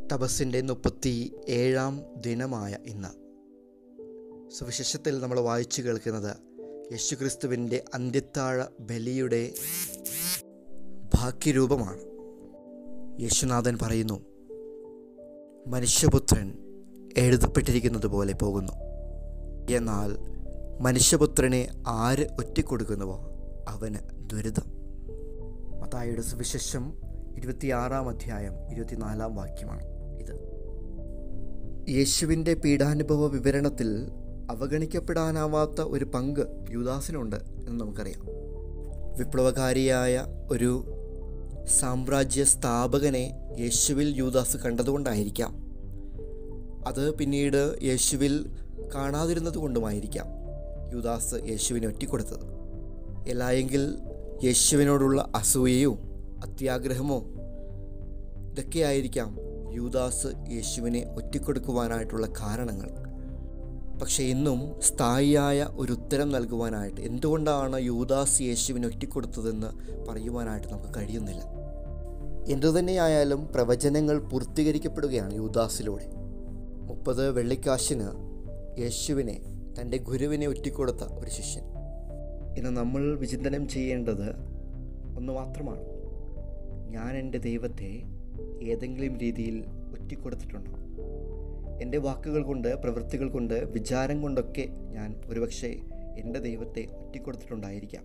തപസ്സിൻ്റെ മുപ്പത്തി ഏഴാം ദിനമായ ഇന്ന് സുവിശേഷത്തിൽ നമ്മൾ വായിച്ചു കേൾക്കുന്നത് യേശുക്രിസ്തുവിൻ്റെ അന്ത്യത്താഴ ബലിയുടെ ബാക്കിരൂപമാണ് യേശുനാഥൻ പറയുന്നു മനുഷ്യപുത്രൻ എഴുതപ്പെട്ടിരിക്കുന്നത് പോലെ പോകുന്നു എന്നാൽ മനുഷ്യപുത്രനെ ആര് ഒറ്റിക്കൊടുക്കുന്നുവോ അവന് ദുരിതം മത്തായിയുടെ സുവിശേഷം ഇരുപത്തിയാറാം അധ്യായം ഇരുപത്തിനാലാം വാക്യമാണ് ഇത് യേശുവിൻ്റെ പീഡാനുഭവ വിവരണത്തിൽ അവഗണിക്കപ്പെടാനാവാത്ത ഒരു പങ്ക് യൂദാസിനുണ്ട് എന്ന് നമുക്കറിയാം വിപ്ലവകാരിയായ ഒരു സാമ്രാജ്യ സ്ഥാപകനെ യേശുവിൽ യൂദാസ് കണ്ടതുകൊണ്ടായിരിക്കാം അത് പിന്നീട് യേശുവിൽ കാണാതിരുന്നത് കൊണ്ടുമായിരിക്കാം യൂദാസ് യേശുവിനെ ഒറ്റിക്കൊടുത്തത് എല്ലായെങ്കിൽ യേശുവിനോടുള്ള അസൂയയോ അത്യാഗ്രഹമോ ഇതൊക്കെയായിരിക്കാം യൂദാസ് യേശുവിനെ ഒറ്റിക്കൊടുക്കുവാനായിട്ടുള്ള കാരണങ്ങൾ പക്ഷേ ഇന്നും സ്ഥായിയായ ഒരു ഉത്തരം നൽകുവാനായിട്ട് എന്തുകൊണ്ടാണ് യൂദാസ് യേശുവിനെ ഒറ്റിക്കൊടുത്തതെന്ന് പറയുവാനായിട്ട് നമുക്ക് കഴിയുന്നില്ല എന്തുതന്നെയായാലും പ്രവചനങ്ങൾ പൂർത്തീകരിക്കപ്പെടുകയാണ് യൂദാസിലൂടെ മുപ്പത് വെള്ളിക്കാശിന് യേശുവിനെ തൻ്റെ ഗുരുവിനെ ഒറ്റിക്കൊടുത്ത ഒരു ശിഷ്യൻ ഇന്ന് നമ്മൾ വിചിന്തനം ചെയ്യേണ്ടത് ഒന്ന് മാത്രമാണ് ഞാൻ എൻ്റെ ദൈവത്തെ ഏതെങ്കിലും രീതിയിൽ ഒറ്റിക്കൊടുത്തിട്ടുണ്ടോ എൻ്റെ വാക്കുകൾ കൊണ്ട് പ്രവൃത്തികൾ കൊണ്ട് വിചാരം കൊണ്ടൊക്കെ ഞാൻ ഒരുപക്ഷെ എൻ്റെ ദൈവത്തെ ഒറ്റിക്കൊടുത്തിട്ടുണ്ടായിരിക്കാം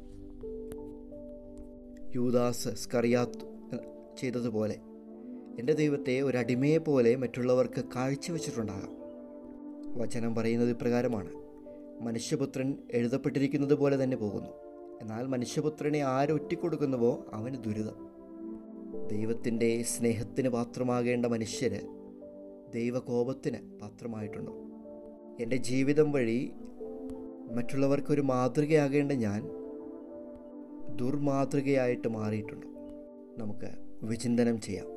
യൂദാസ് സ്കറിയാത്ത് ചെയ്തതുപോലെ എൻ്റെ ദൈവത്തെ ഒരു അടിമയെ പോലെ മറ്റുള്ളവർക്ക് കാഴ്ചവെച്ചിട്ടുണ്ടാകാം വചനം പറയുന്നത് ഇപ്രകാരമാണ് മനുഷ്യപുത്രൻ എഴുതപ്പെട്ടിരിക്കുന്നത് പോലെ തന്നെ പോകുന്നു എന്നാൽ മനുഷ്യപുത്രനെ ആരൊറ്റിക്കൊടുക്കുന്നുവോ അവന് ദുരിതം ദൈവത്തിൻ്റെ സ്നേഹത്തിന് പാത്രമാകേണ്ട മനുഷ്യർ ദൈവകോപത്തിന് പാത്രമായിട്ടുണ്ടോ എൻ്റെ ജീവിതം വഴി മറ്റുള്ളവർക്കൊരു മാതൃകയാകേണ്ട ഞാൻ ദുർമാതൃകയായിട്ട് മാറിയിട്ടുണ്ടോ നമുക്ക് വിചിന്തനം ചെയ്യാം